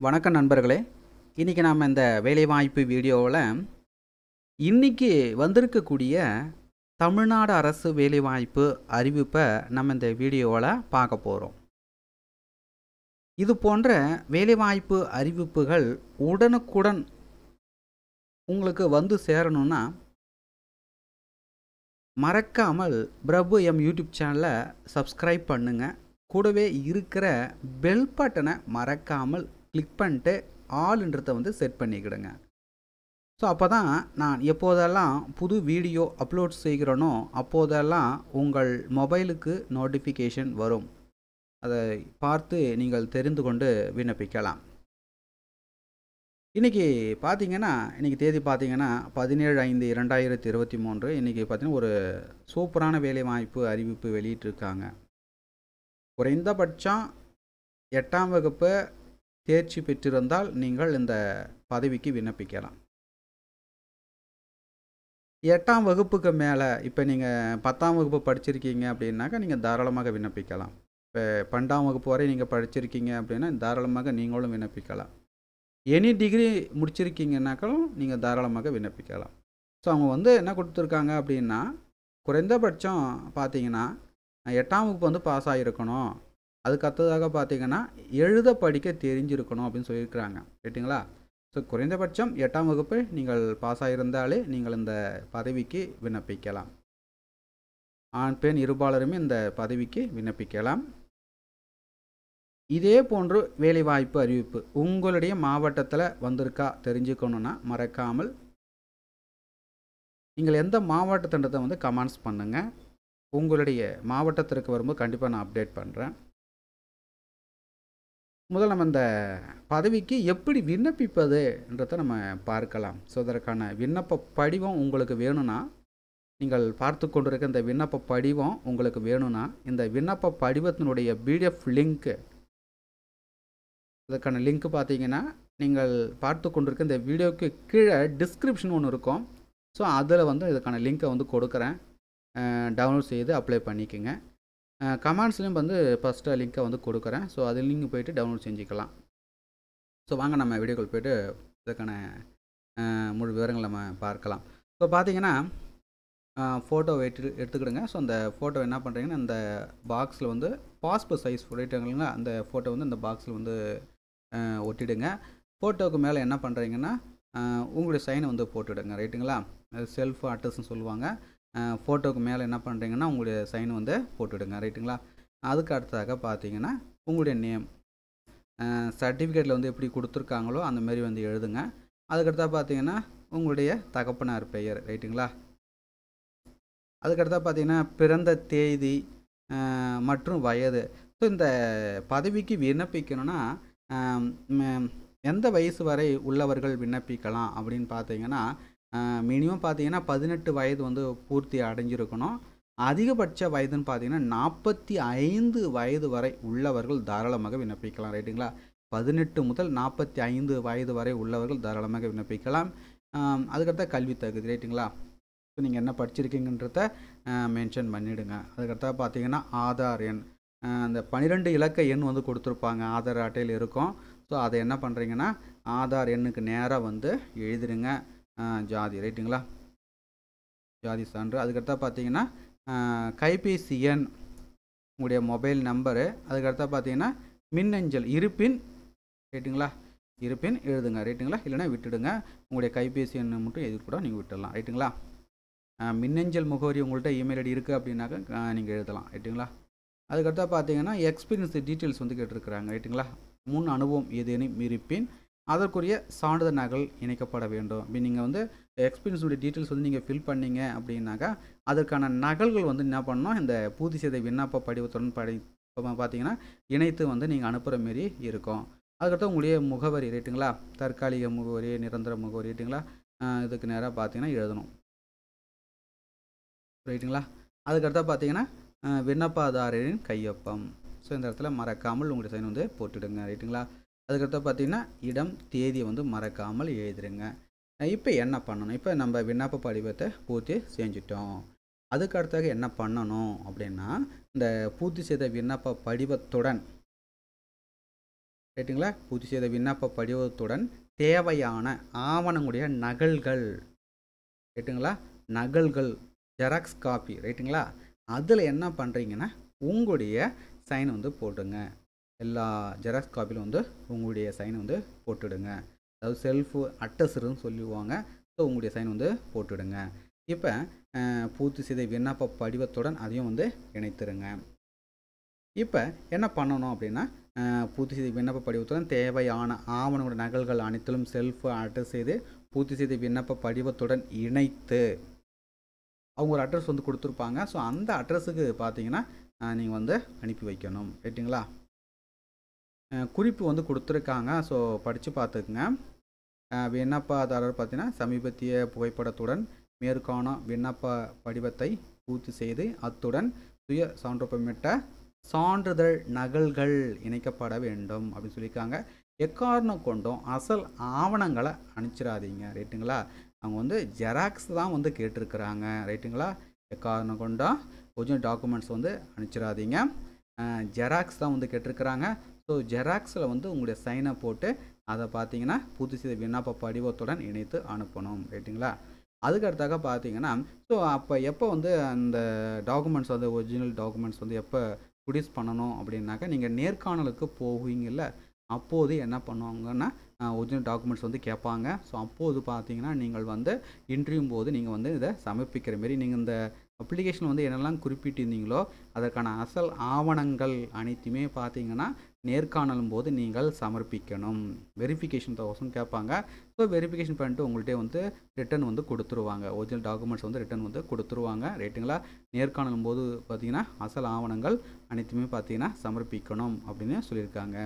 வணக்கம் நண்பர்களே இன்றைக்கி நாம் இந்த வேலைவாய்ப்பு வீடியோவில் இன்றைக்கி வந்திருக்கக்கூடிய தமிழ்நாடு அரசு வேலைவாய்ப்பு அறிவிப்பை நம்ம இந்த வீடியோவில் பார்க்க போகிறோம் இது போன்ற வேலைவாய்ப்பு அறிவிப்புகள் உடனுக்குடன் உங்களுக்கு வந்து சேரணும்னா மறக்காமல் பிரபு எம் யூடியூப் சேனலை சப்ஸ்கிரைப் பண்ணுங்கள் கூடவே இருக்கிற பெல் பட்டனை மறக்காமல் கிளிக் பண்ணிட்டு ஆல்ன்றதை வந்து செட் பண்ணிக்கிடுங்க ஸோ அப்போ தான் நான் எப்போதெல்லாம் புது வீடியோ அப்லோட் செய்கிறேனோ அப்போதெல்லாம் உங்கள் மொபைலுக்கு நோட்டிஃபிகேஷன் வரும் அதை பார்த்து நீங்கள் தெரிந்து கொண்டு விண்ணப்பிக்கலாம் இன்றைக்கி பார்த்தீங்கன்னா இன்றைக்கி தேதி பார்த்தீங்கன்னா பதினேழு ஐந்து இரண்டாயிரத்தி இருபத்தி மூன்று இன்றைக்கி பார்த்தீங்கன்னா ஒரு சூப்பரான வேலைவாய்ப்பு அறிவிப்பு வெளியிட்டிருக்காங்க குறைந்தபட்சம் எட்டாம் வகுப்பு தேர்ச்சி பெற்றிருந்தால் நீங்கள் இந்த பதவிக்கு விண்ணப்பிக்கலாம் எட்டாம் வகுப்புக்கு மேலே இப்போ நீங்கள் பத்தாம் வகுப்பு படிச்சிருக்கீங்க அப்படின்னாக்கா நீங்கள் தாராளமாக விண்ணப்பிக்கலாம் இப்போ பன்னெண்டாம் வகுப்பு வரை நீங்கள் படிச்சிருக்கீங்க அப்படின்னா தாராளமாக நீங்களும் விண்ணப்பிக்கலாம் எனி டிகிரி முடிச்சிருக்கீங்கன்னாக்களும் நீங்கள் தாராளமாக விண்ணப்பிக்கலாம் ஸோ அவங்க வந்து என்ன கொடுத்துருக்காங்க அப்படின்னா குறைந்தபட்சம் பார்த்தீங்கன்னா எட்டாம் வகுப்பு வந்து பாஸ் ஆகிருக்கணும் அதுக்கு அடுத்ததாக பார்த்தீங்கன்னா எழுத படிக்க தெரிஞ்சிருக்கணும் அப்படின்னு சொல்லியிருக்கிறாங்க ரைட்டுங்களா ஸோ குறைந்தபட்சம் எட்டாம் வகுப்பு நீங்கள் பாஸ் ஆகியிருந்தாலே நீங்கள் இந்த பதவிக்கு விண்ணப்பிக்கலாம் ஆண் பெண் இருபாலருமே இந்த பதவிக்கு விண்ணப்பிக்கலாம் இதே போன்று வேலைவாய்ப்பு அறிவிப்பு உங்களுடைய மாவட்டத்தில் வந்திருக்கா தெரிஞ்சுக்கணுன்னா மறக்காமல் நீங்கள் எந்த மாவட்டத்தின்றதை வந்து கமெண்ட்ஸ் பண்ணுங்கள் உங்களுடைய மாவட்டத்திற்கு வரும்போது கண்டிப்பாக நான் அப்டேட் பண்ணுறேன் முதல்ல நம்ம இந்த பதவிக்கு எப்படி விண்ணப்பிப்பதுன்றதை நம்ம பார்க்கலாம் ஸோ அதற்கான விண்ணப்ப படிவம் உங்களுக்கு வேணும்னா நீங்கள் பார்த்து கொண்டிருக்க இந்த விண்ணப்ப படிவம் உங்களுக்கு வேணும்னா இந்த விண்ணப்ப படிவத்தினுடைய பிடிஎஃப் லிங்க்கு இதற்கான லிங்க் பார்த்தீங்கன்னா நீங்கள் பார்த்து கொண்டிருக்க இந்த வீடியோவுக்கு கீழே டிஸ்கிரிப்ஷன் ஒன்று இருக்கும் ஸோ அதில் வந்து இதுக்கான லிங்க்கை வந்து கொடுக்குறேன் டவுன்லோட் செய்து அப்ளை பண்ணிக்கோங்க கமெண்ட்ஸ்லேயும் வந்து ஃபஸ்ட்டு லிங்க்கை வந்து கொடுக்குறேன் ஸோ அது லிங்க் போயிட்டு டவுன்லோட் செஞ்சுக்கலாம் ஸோ வாங்க நம்ம வீடியோக்குள் போய்ட்டு இதுக்கான முழு விவரங்கள் நம்ம பார்க்கலாம் இப்போ பார்த்தீங்கன்னா ஃபோட்டோ எடுத்து எடுத்துக்கிடுங்க ஸோ அந்த ஃபோட்டோ என்ன பண்ணுறீங்கன்னா இந்த பாக்ஸில் வந்து பாஸ்போர்ட் சைஸ் ரைட்டுங்களா அந்த ஃபோட்டோ வந்து இந்த பாக்ஸில் வந்து ஒட்டிடுங்க ஃபோட்டோவுக்கு மேலே என்ன பண்ணுறீங்கன்னா உங்களுடைய சைனை வந்து போட்டுவிடுங்க ரைட்டுங்களா செல்ஃப் அட்ரஸ்ன்னு சொல்லுவாங்க ஃபோட்டோவுக்கு மேலே என்ன பண்ணுறீங்கன்னா உங்களுடைய சைன் வந்து போட்டுவிடுங்க ரைட்டுங்களா அதுக்கு அடுத்ததாக பார்த்தீங்கன்னா உங்களுடைய நேம் சர்டிஃபிகேட்டில் வந்து எப்படி கொடுத்துருக்காங்களோ அந்த மாதிரி வந்து எழுதுங்க அதுக்கடுத்தா பார்த்தீங்கன்னா உங்களுடைய தகப்பனார் பெயர் ரைட்டுங்களா அதுக்கடுத்தா பார்த்தீங்கன்னா பிறந்த தேதி மற்றும் வயது ஸோ இந்த பதவிக்கு விண்ணப்பிக்கணும்னா எந்த வயசு வரை உள்ளவர்கள் விண்ணப்பிக்கலாம் அப்படின்னு பார்த்தீங்கன்னா மினிமம் பார்த்தீங்கன்னா பதினெட்டு வயது வந்து பூர்த்தி அடைஞ்சிருக்கணும் அதிகபட்ச வயதுன்னு பார்த்தீங்கன்னா நாற்பத்தி ஐந்து வயது வரை உள்ளவர்கள் தாராளமாக விண்ணப்பிக்கலாம் ரைட்டுங்களா பதினெட்டு முதல் நாற்பத்தி ஐந்து வயது வரை உள்ளவர்கள் தாராளமாக விண்ணப்பிக்கலாம் அதுக்கடுத்த கல்வி தகுதி ரைட்டுங்களா இப்போ நீங்கள் என்ன படிச்சிருக்கீங்கன்றத மென்ஷன் பண்ணிவிடுங்க அதுக்கடுத்த பார்த்தீங்கன்னா ஆதார் எண் அந்த பன்னிரெண்டு இலக்க எண் வந்து கொடுத்துருப்பாங்க ஆதார் அட்டையில் இருக்கும் ஸோ அதை என்ன பண்ணுறீங்கன்னா ஆதார் எண்ணுக்கு நேராக வந்து எழுதிடுங்க ஜாதி ரைட்டுங்களா ஜாதி சான்று அதுக்கடுத்தா பார்த்தீங்கன்னா கைபேசி எண் உங்களுடைய மொபைல் நம்பரு அதுக்கடுத்தா பார்த்தீங்கன்னா மின்னஞ்சல் இருப்பின் ரைட்டுங்களா இருப்பின் எழுதுங்க ரைட்டுங்களா இல்லைனா விட்டுடுங்க உங்களுடைய கைபேசி எண்ணை மட்டும் எழுதி கூட நீங்கள் விட்டுடலாம் ரைட்டுங்களா மின்னஞ்சல் முகவரி உங்கள்கிட்ட இமெயில் ஐடி இருக்குது அப்படின்னாக்கா நீங்கள் எழுதலாம் ரைட்டுங்களா அதுக்கடுத்தா பார்த்தீங்கன்னா எக்ஸ்பீரியன்ஸ் டீட்டெயில்ஸ் வந்து கேட்டிருக்கிறாங்க ரைட்டுங்களா முன் அனுபவம் ஏதேனும் இருப்பின் அதற்குரிய சான்றிதழ் நகல் இணைக்கப்பட வேண்டும் அப்படி நீங்கள் வந்து எக்ஸ்பீரியன்ஸுடைய டீட்டெயில்ஸ் வந்து நீங்கள் ஃபில் பண்ணீங்க அப்படின்னாக்கா அதற்கான நகல்கள் வந்து என்ன பண்ணணும் இந்த பூர்த்தி செய்த விண்ணப்ப படிவத்துடன் படி பார்த்தீங்கன்னா இணைத்து வந்து நீங்கள் அனுப்புகிற மாரி இருக்கும் அதுக்கடுத்து உங்களுடைய முகவரி ரைட்டுங்களா தற்காலிக முகவரி நிரந்தர முகவரி ரைட்டுங்களா இதுக்கு நேராக பார்த்தீங்கன்னா எழுதணும் ரைட்டுங்களா அதுக்கடுத்தா பார்த்தீங்கன்னா விண்ணப்பதாரரின் கையொப்பம் ஸோ இந்த இடத்துல மறக்காமல் உங்களுடைய சைன் வந்து போட்டுடுங்க ரைட்டுங்களா அதுக்கடுத்து பார்த்தீங்கன்னா இடம் தேதியை வந்து மறக்காமல் எழுதிடுங்க இப்போ என்ன பண்ணணும் இப்போ நம்ம விண்ணப்ப படிவத்தை பூர்த்தி செஞ்சிட்டோம் அதுக்கு அடுத்தாக என்ன பண்ணணும் அப்படின்னா இந்த பூர்த்தி செய்த விண்ணப்ப படிவத்துடன் ரைட்டுங்களா பூர்த்தி செய்த விண்ணப்ப படிவத்துடன் தேவையான ஆவணங்களுடைய நகல்கள் ரைட்டுங்களா நகல்கள் ஜெராக்ஸ் காப்பி ரைட்டுங்களா அதில் என்ன பண்ணுறீங்கன்னா உங்களுடைய சைன் வந்து போட்டுங்க எல்லா ஜெராக்ஸ் காப்பிலும் வந்து உங்களுடைய சைன் வந்து போட்டுடுங்க அதாவது செல்ஃபு அட்டஸ்ன்னு சொல்லுவாங்க ஸோ உங்களுடைய சைன் வந்து போட்டுடுங்க இப்போ பூர்த்தி செய்த விண்ணப்ப படிவத்துடன் அதையும் வந்து இணைத்துருங்க இப்போ என்ன பண்ணணும் அப்படின்னா பூர்த்தி செய்த விண்ணப்ப படிவத்துடன் தேவையான ஆவணங்களோட நகல்கள் அனைத்திலும் செல்ஃபு அட்ரஸ் செய்து பூர்த்தி செய்த விண்ணப்ப படிவத்துடன் இணைத்து அவங்க ஒரு அட்ரஸ் வந்து கொடுத்துருப்பாங்க ஸோ அந்த அட்ரஸுக்கு பார்த்தீங்கன்னா நீங்கள் வந்து அனுப்பி வைக்கணும் ரைட்டுங்களா குறிப்பு வந்து கொடுத்துருக்காங்க ஸோ படித்து பார்த்துக்குங்க விண்ணப்பதாரர் பார்த்தீங்கன்னா சமீபத்திய புகைப்படத்துடன் மேற்கான விண்ணப்ப படிவத்தை பூர்த்தி செய்து அத்துடன் சுய சான்றொப்பமிட்ட சான்றிதழ் நகல்கள் இணைக்கப்பட வேண்டும் அப்படின்னு சொல்லியிருக்காங்க எக்காரணம் கொண்டும் அசல் ஆவணங்களை அனுப்பிச்சிடாதீங்க ரைட்டுங்களா அவங்க வந்து ஜெராக்ஸ் தான் வந்து கேட்டிருக்கிறாங்க ரைட்டுங்களா எக்காரணம் கொண்டும் ஒரிஜினல் டாக்குமெண்ட்ஸ் வந்து அனுப்பிச்சிடாதீங்க ஜெராக்ஸ் தான் வந்து கேட்டிருக்கிறாங்க ஸோ ஜெராக்ஸில் வந்து உங்களுடைய சைனை போட்டு அதை பார்த்தீங்கன்னா பூர்த்தி செய்த விண்ணப்ப படிவத்துடன் இணைத்து அனுப்பணும் ரைட்டுங்களா அதுக்கு அடுத்தாக பார்த்தீங்கன்னா ஸோ அப்போ எப்போ வந்து அந்த டாக்குமெண்ட்ஸ் வந்து ஒரிஜினல் டாக்குமெண்ட்ஸ் வந்து எப்போ ப்ரொடியூஸ் பண்ணணும் அப்படின்னாக்கா நீங்கள் நேர்காணலுக்கு போவீங்கல்ல அப்போது என்ன பண்ணுவாங்கன்னா ஒரிஜினல் டாக்குமெண்ட்ஸ் வந்து கேட்பாங்க ஸோ அப்போது பார்த்தீங்கன்னா நீங்கள் வந்து இன்டர்வியூ போது நீங்கள் வந்து இதை சமர்ப்பிக்கிற மாரி நீங்கள் இந்த அப்ளிகேஷன் வந்து என்னெல்லாம் குறிப்பிட்டிருந்தீங்களோ அதற்கான அசல் ஆவணங்கள் அனைத்துமே பார்த்தீங்கன்னா நேர்காணலும் போது நீங்கள் சமர்ப்பிக்கணும் வெரிஃபிகேஷன் தௌசண்ட் கேட்பாங்க ஸோ வெரிஃபிகேஷன் பண்ணிட்டு உங்கள்கிட்ட வந்து ரிட்டன் வந்து கொடுத்துருவாங்க ஒரிஜினல் டாக்குமெண்ட்ஸ் வந்து ரிட்டன் வந்து கொடுத்துருவாங்க ரைட்டுங்களா நேர்காணலும் போது பார்த்தீங்கன்னா அசல் ஆவணங்கள் அனைத்துமே பார்த்தீங்கன்னா சமர்ப்பிக்கணும் அப்படின்னு சொல்லியிருக்காங்க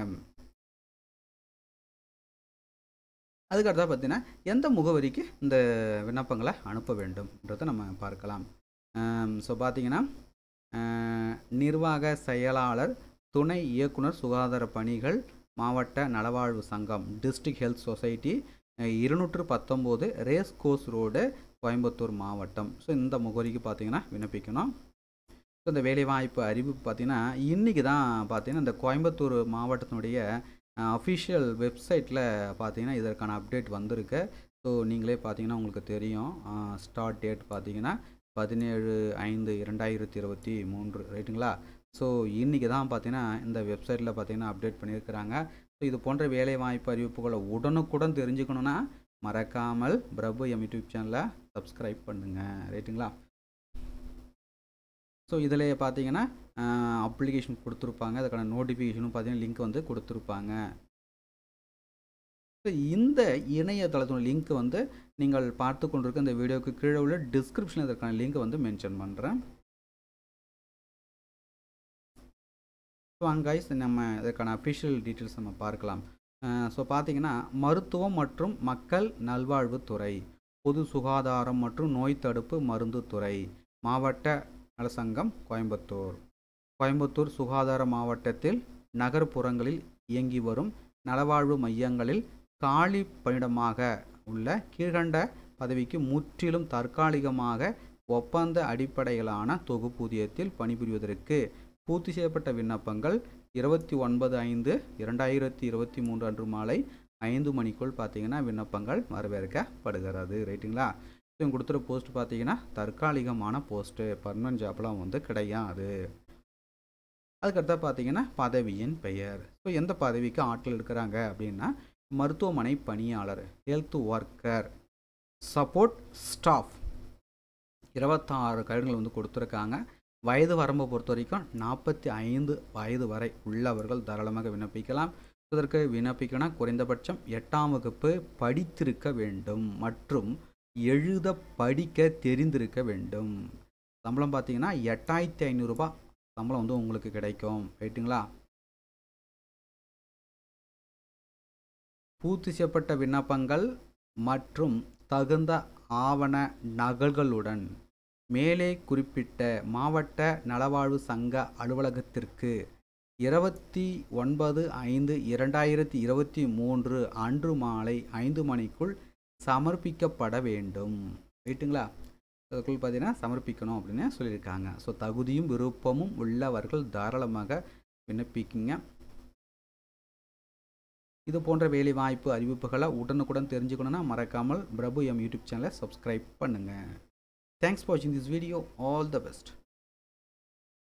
அதுக்கடுத்தா பார்த்தீங்கன்னா எந்த முகவரிக்கு இந்த விண்ணப்பங்களை அனுப்ப வேண்டும்ன்றதை நம்ம பார்க்கலாம் ஸோ பார்த்தீங்கன்னா நிர்வாக செயலாளர் துணை இயக்குனர் சுகாதார பணிகள் மாவட்ட நலவாழ்வு சங்கம் டிஸ்ட்ரிக்ட் ஹெல்த் சொசைட்டி இருநூற்று பத்தொம்போது ரேஸ் கோர்ஸ் ரோடு கோயம்புத்தூர் மாவட்டம் ஸோ இந்த முகவரிக்கு பார்த்தீங்கன்னா விண்ணப்பிக்கணும் ஸோ இந்த வேலைவாய்ப்பு அறிவிப்பு பார்த்தீங்கன்னா இன்றைக்கி தான் பார்த்தீங்கன்னா இந்த கோயம்புத்தூர் மாவட்டத்தினுடைய அஃபிஷியல் வெப்சைட்டில் பார்த்தீங்கன்னா இதற்கான அப்டேட் வந்திருக்கு ஸோ நீங்களே பார்த்தீங்கன்னா உங்களுக்கு தெரியும் ஸ்டார்ட் டேட் பார்த்தீங்கன்னா பதினேழு ஐந்து இரண்டாயிரத்தி இருபத்தி மூன்று ரைட்டுங்களா ஸோ இன்றைக்கி தான் பார்த்தீங்கன்னா இந்த வெப்சைட்டில் பார்த்தீங்கன்னா அப்டேட் பண்ணியிருக்கிறாங்க ஸோ இது போன்ற வேலைவாய்ப்பு அறிவிப்புகளை உடனுக்குடன் தெரிஞ்சுக்கணுன்னா மறக்காமல் பிரபு எம் யூடியூப் சேனலை சப்ஸ்கிரைப் பண்ணுங்கள் ரைட்டுங்களா ஸோ இதில் பார்த்தீங்கன்னா அப்ளிகேஷன் கொடுத்துருப்பாங்க அதுக்கான நோட்டிஃபிகேஷனும் பார்த்தீங்கன்னா லிங்க் வந்து கொடுத்துருப்பாங்க ஸோ இந்த இணையதளத்தோட லிங்க் வந்து நீங்கள் பார்த்து கொண்டிருக்க இந்த வீடியோவுக்கு கீழே உள்ள டிஸ்கிரிப்ஷனில் இதற்கான லிங்க் வந்து மென்ஷன் பண்ணுறேன் ஸோ அங்காய்ஸ் நம்ம இதற்கான அஃபிஷியல் டீட்டெயில்ஸ் நம்ம பார்க்கலாம் ஸோ பார்த்தீங்கன்னா மருத்துவம் மற்றும் மக்கள் நல்வாழ்வுத்துறை பொது சுகாதாரம் மற்றும் நோய் தடுப்பு மருந்து துறை மாவட்ட நலசங்கம் கோயம்புத்தூர் கோயம்புத்தூர் சுகாதார மாவட்டத்தில் நகர்ப்புறங்களில் இயங்கி வரும் நலவாழ்வு மையங்களில் காலி பணியிடமாக உள்ள கீழ்கண்ட பதவிக்கு முற்றிலும் தற்காலிகமாக ஒப்பந்த அடிப்படையிலான தொகுப்பூதியத்தில் பணிபுரிவதற்கு பூர்த்தி செய்யப்பட்ட விண்ணப்பங்கள் இருபத்தி ஒன்பது ஐந்து இரண்டாயிரத்தி இருபத்தி மூன்று அன்று மாலை ஐந்து மணிக்குள் பார்த்தீங்கன்னா விண்ணப்பங்கள் வரவேற்கப்படுகிறது ரைட்டுங்களா இவங்க கொடுத்துற போஸ்ட் பார்த்தீங்கன்னா தற்காலிகமான போஸ்ட்டு பர்மனன்ட் ஜாப்லாம் வந்து கிடையாது அதுக்கடுத்தா பார்த்தீங்கன்னா பதவியின் பெயர் ஸோ எந்த பதவிக்கு ஆட்கள் எடுக்கிறாங்க அப்படின்னா மருத்துவமனை பணியாளர் ஹெல்த் ஒர்க்கர் சப்போர்ட் ஸ்டாஃப் இருபத்தாறு கடிதங்கள் வந்து கொடுத்துருக்காங்க வயது வரம்பை பொறுத்த வரைக்கும் நாற்பத்தி ஐந்து வயது வரை உள்ளவர்கள் தாராளமாக விண்ணப்பிக்கலாம் இதற்கு விண்ணப்பிக்கணும் குறைந்தபட்சம் எட்டாம் வகுப்பு படித்திருக்க வேண்டும் மற்றும் எழுத படிக்க தெரிந்திருக்க வேண்டும் சம்பளம் பார்த்தீங்கன்னா எட்டாயிரத்தி ஐநூறுரூபா சம்பளம் வந்து உங்களுக்கு கிடைக்கும் ரைட்டுங்களா பூர்த்தி செய்யப்பட்ட விண்ணப்பங்கள் மற்றும் தகுந்த ஆவண நகல்களுடன் மேலே குறிப்பிட்ட மாவட்ட நலவாழ்வு சங்க அலுவலகத்திற்கு இருபத்தி ஒன்பது ஐந்து இரண்டாயிரத்தி இருபத்தி மூன்று அன்று மாலை ஐந்து மணிக்குள் சமர்ப்பிக்கப்பட வேண்டும் ரைட்டுங்களா அதுக்குள் பார்த்தீங்கன்னா சமர்ப்பிக்கணும் அப்படின்னு சொல்லியிருக்காங்க ஸோ தகுதியும் விருப்பமும் உள்ளவர்கள் தாராளமாக விண்ணப்பிக்குங்க இது போன்ற வேலை வாய்ப்பு அறிவிப்புகளை உடனுக்குடன் தெரிஞ்சுக்கணுன்னா மறக்காமல் பிரபு எம் யூடியூப் சேனலை சப்ஸ்கிரைப் பண்ணுங்கள் தேங்க்ஸ் ஃபார் வாட்சிங் this video all the best